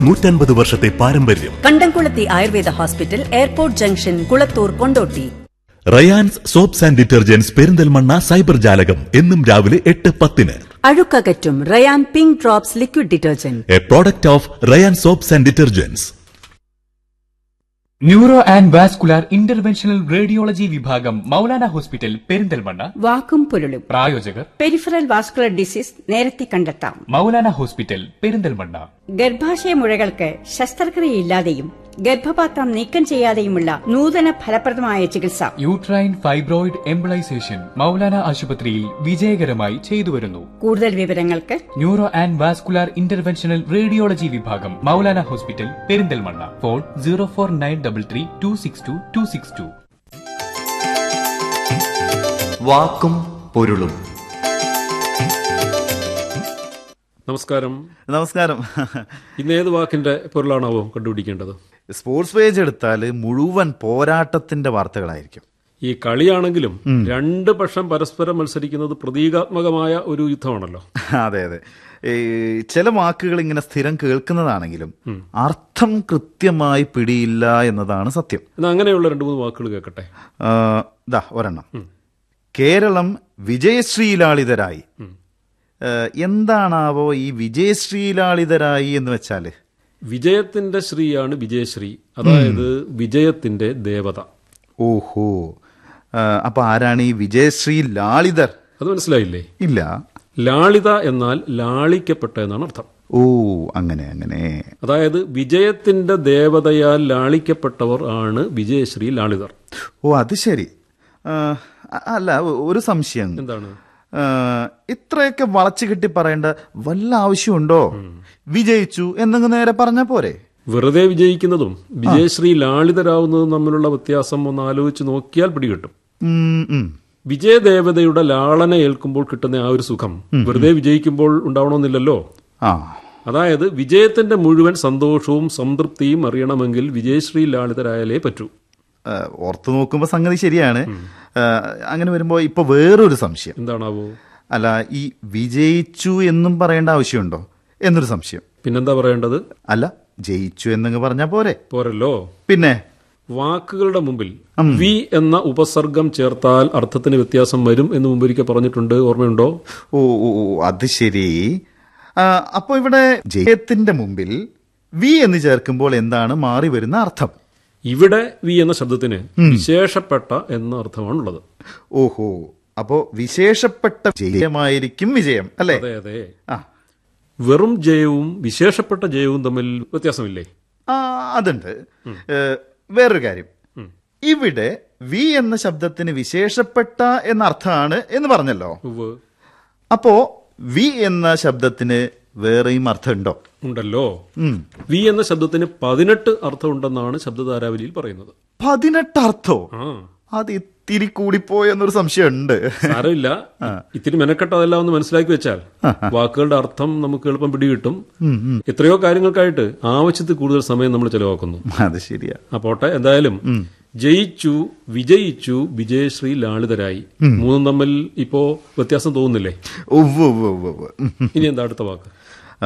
നൂറ്റൻപത് വർഷത്തെ പാരമ്പര്യം Kandamkulathy Ayurveda hospital airport junction Kulathur Kondotty Rayans soaps and detergents Perinthalmanna cyber ജാലകം എന്നും രാവിലെ എട്ട് പത്തിന് അഴുക്കകറ്റും Rayan pink drops liquid detergent a product of Rayan soaps and detergents neuro and vascular interventional radiology വിഭാഗം മൗലാന ഹോസ്പിറ്റൽ പെരിന്തൽമണ്ണ വാക്കും പുരളും പ്രായോജകർ പെരിഫറൽ വാസ്കുലർ ഡിസീസ് നേരത്തെ കണ്ടെത്താം മൗലാന ഹോസ്പിറ്റൽ പെരിന്തൽമണ്ണ ഗർഭാശയ മുഴകൾക്ക് ശസ്ത്രക്രിയയില്ലാതെയും ഗർഭപാത്രം നീക്കം ചെയ്യാതെയുമുള്ള നൂതന ഫലപ്രദമായ ചികിത്സ യൂട്രൈൻ ഫൈബ്രോയിഡ് എംബിളൈസേഷൻ മൗലാന ആശുപത്രിയിൽ വിജയകരമായി ചെയ്തുവരുന്നു കൂടുതൽ വിവരങ്ങൾക്ക് neuro and vascular interventional radiology വിഭാഗം Maulana hospital Perinthalmanna phone zero four nine double three two six two two six two വാക്കും പൊരുളും നമസ്കാരം നമസ്കാരം ഇന്ന് ഏത് വാക്കിന്റെ പൊരുളാണാവോ കണ്ടുപിടിക്കേണ്ടത് സ്പോർട്സ് പേജ് എടുത്താൽ മുഴുവൻ പോരാട്ടത്തിന്റെ വാർത്തകളായിരിക്കും ഈ കളിയാണെങ്കിലും രണ്ട് പക്ഷം പരസ്പരം മത്സരിക്കുന്നത് പ്രതീകാത്മകമായ ഒരു യുദ്ധമാണല്ലോ അതെ അതെ ഈ ചില വാക്കുകൾ ഇങ്ങനെ സ്ഥിരം കേൾക്കുന്നതാണെങ്കിലും അർത്ഥം കൃത്യമായി പിടിയില്ല എന്നതാണ് സത്യം എന്നാൽ അങ്ങനെയുള്ള രണ്ട് മൂന്ന് വാക്കുകൾ കേൾക്കട്ടെ ആ, ദാ ഒരെണ്ണം കേരളം വിജയശ്രീലാളിതരായി ഏ, എന്താണാവോ ഈ വിജയശ്രീലാളിതരായി എന്ന് വെച്ചാല് വിജയത്തിന്റെ ശ്രീയാണ് വിജയശ്രീ അതായത് വിജയത്തിന്റെ ദേവത ഓഹോ ആ, അപ്പൊ ആരാണ് ഈ വിജയശ്രീ ലാളിതർ അത് മനസ്സിലായില്ലേ ഇല്ല ലാളിത എന്നാൽ ലാളിക്കപ്പെട്ട എന്നാണ് അർത്ഥം ഓ അങ്ങനെ അങ്ങനെ അതായത് വിജയത്തിന്റെ ദേവതയാൽ ലാളിക്കപ്പെട്ടവർ ആണ് വിജയശ്രീ ലാളിതർ ഓ അത് ശരി ആ, അ- അല്ല ഒ- ഒരു സംശയം എന്താണ് ആ, ഇത്രയൊക്കെ വളച്ചു കെട്ടി പറയേണ്ട വല്ല ആവശ്യമുണ്ടോ വിജയിച്ചു എന്നങ്ങ് നേരെ പറഞ്ഞ പോരെ വെറുതെ വിജയിക്കുന്നതും വിജയശ്രീ ലാളിതരാവുന്നതും തമ്മിലുള്ള വ്യത്യാസം ഒന്ന് ആലോചിച്ച് നോക്കിയാൽ പിടികിട്ടും ഉം, ഉം. വിജയദേവതയുടെ ലാളന ഏൽക്കുമ്പോൾ കിട്ടുന്ന ആ ഒരു സുഖം വെറുതെ വിജയിക്കുമ്പോൾ ഉണ്ടാവണമെന്നില്ലല്ലോ ആ അതായത് വിജയത്തിന്റെ മുഴുവൻ സന്തോഷവും സംതൃപ്തിയും അറിയണമെങ്കിൽ വിജയശ്രീ ലാളിതരായാലേ പറ്റൂ ആ, ഓർത്തു നോക്കുമ്പോ സംഗതി ശരിയാണ് ആ, അങ്ങനെ വരുമ്പോ ഇപ്പൊ വേറൊരു സംശയം എന്താണാവോ അല്ല ഈ വിജയിച്ചു എന്നും പറയേണ്ട ആവശ്യമുണ്ടോ എന്നൊരു സംശയം പിന്നെന്താ പറയേണ്ടത് അല്ല ജയിച്ചു എന്നങ്ങ് പറഞ്ഞാ പോരെ പോരല്ലോ പിന്നെ വാക്കുകളുടെ മുമ്പിൽ വി എന്ന ഉപസർഗം ചേർത്താൽ അർത്ഥത്തിന് വ്യത്യാസം വരും എന്ന് മുമ്പൊരിക്കൽ പറഞ്ഞിട്ടുണ്ട് ഓർമ്മയുണ്ടോ ഓ ഓ ഓ, അത് ശരി ആ, അപ്പൊ ഇവിടെ ജയത്തിന്റെ മുമ്പിൽ വി എന്ന് ചേർക്കുമ്പോൾ എന്താണ് മാറി വരുന്ന അർത്ഥം ഇവിടെ വി എന്ന ശബ്ദത്തിന് വിശേഷപ്പെട്ട എന്ന അർത്ഥമാണുള്ളത് ഓഹോ അപ്പോ വിശേഷപ്പെട്ട ജയമായിരിക്കും വിജയം അല്ലേ അതെ അതെ ആ വെറും ജയവും വിശേഷപ്പെട്ട ജയവും തമ്മിൽ വ്യത്യാസമില്ലേ ആ അതുണ്ട് ഏ, വേറൊരു കാര്യം ഇവിടെ വി എന്ന ശബ്ദത്തിന് വിശേഷപ്പെട്ട എന്ന അർത്ഥമാണ് എന്ന് പറഞ്ഞല്ലോ ഉവ്വ്. അപ്പോ വി എന്ന ശബ്ദത്തിന് വേറെയും അർത്ഥമുണ്ടോ ഉണ്ടല്ലോ ഉം. വി എന്ന ശബ്ദത്തിന് പതിനെട്ട് അർത്ഥമുണ്ടെന്നാണ് ശബ്ദധാരാവലിയിൽ പറയുന്നത് പതിനെട്ട് അർത്ഥോ ആ അത് ഇത്തിരി കൂടിപ്പോയെന്നൊരു സംശയമുണ്ട് സാരമില്ല ഇത്തിരി മെനക്കെട്ട് അതെല്ലാം ഒന്ന് മനസ്സിലാക്കി വെച്ചാൽ വാക്കുകളുടെ അർത്ഥം നമുക്ക് എളുപ്പം പിടികിട്ടും എത്രയോ കാര്യങ്ങൾക്കായിട്ട് ആവശ്യത്തിൽ കൂടുതൽ സമയം നമ്മൾ ചെലവാക്കുന്നു അത് ശരിയാ ആ പോട്ടെ എന്തായാലും ജയിച്ചു വിജയിച്ചു വിജയശ്രീ ലാളിതരായി മൂന്നും തമ്മിൽ ഇപ്പോ വ്യത്യാസം തോന്നുന്നില്ലേ ഉവ്വ് ഉവ്വ് ഉവ്വ് ഉവ്വ്. ഉം. ഇനി എന്താ അടുത്ത വാക്ക് ആ,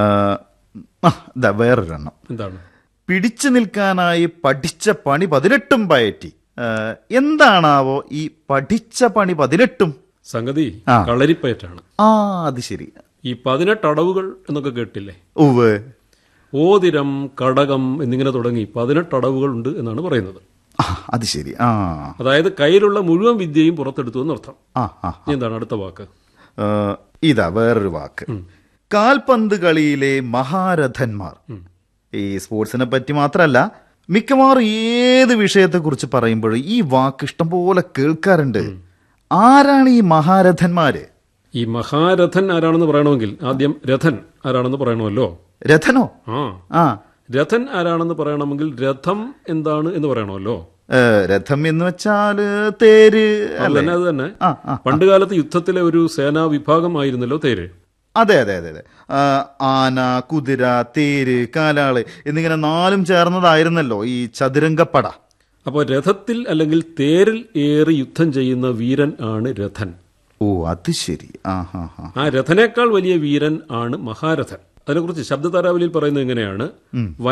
ആ, ദാ വേറൊരെണ്ണം എന്താണ് പിടിച്ചു നിൽക്കാനായി പഠിച്ച പണി പതിനെട്ടും പയറ്റി ആ, എന്താണാവോ ഈ പഠിച്ച പണി പതിനെട്ടും സംഗതി ആ. കളരിപ്പയറ്റാണ് ആ അത് ശരി ഈ പതിനെട്ട് അടവുകൾ എന്നൊക്കെ കേട്ടില്ലേ ഉവ്വ് ഓതിരം കടകം എന്നിങ്ങനെ തുടങ്ങി പതിനെട്ട് അടവുകൾ ഉണ്ട് എന്നാണ് പറയുന്നത് ആ, അത് ശരി ആ അതായത് കയ്യിലുള്ള മുഴുവൻ വിദ്യയും പുറത്തെടുത്തു എന്നർത്ഥം ആ ആ ഇനി എന്താണ് അടുത്ത വാക്ക് ആ, ഇതാ വേറൊരു വാക്ക് കാൽപന്ത് കളിയിലെ മഹാരഥന്മാർ ഈ സ്പോർട്സിനെ പറ്റി മാത്രമല്ല മിക്കവാറും ഏത് വിഷയത്തെക്കുറിച്ച് പറയുമ്പോഴും ഈ വാക്ക് ഇഷ്ടം പോലെ കേൾക്കാറുണ്ട് ആരാണ് ഈ മഹാരഥന്മാര് ഈ മഹാരഥൻ ആരാണെന്ന് പറയണമെങ്കിൽ ആദ്യം രഥൻ ആരാണെന്ന് പറയണമല്ലോ രഥനോ ആ ആ രഥൻ ആരാണെന്ന് പറയണമെങ്കിൽ രഥം എന്താണ് എന്ന് പറയണമല്ലോ ഏ, രഥം എന്ന് വെച്ചാല് തേര് അത് അല്ലേ തന്നെ അത് തന്നെ ആ, ആ, പണ്ടുകാലത്ത് യുദ്ധത്തിലെ ഒരു സേനാ വിഭാഗം ആയിരുന്നല്ലോ തേര് അതെ അതെ അതെ അതെ ആ, ആന കുതിര തേര് കാലാള് എന്നിങ്ങനെ നാലും ചേർന്നതായിരുന്നല്ലോ ഈ ചതുരംഗപ്പട അപ്പോൾ രഥത്തിൽ അല്ലെങ്കിൽ തേരിൽ ഏറി യുദ്ധം ചെയ്യുന്ന വീരൻ ആണ് രഥൻ ഓ അത് ശരി ആ ഹാ ഹാ ആ രഥനേക്കാൾ വലിയ വീരൻ ആണ് മഹാരഥൻ അതിനെക്കുറിച്ച് ശബ്ദതാരാവലിയിൽ പറയുന്നത് എങ്ങനെയാണ്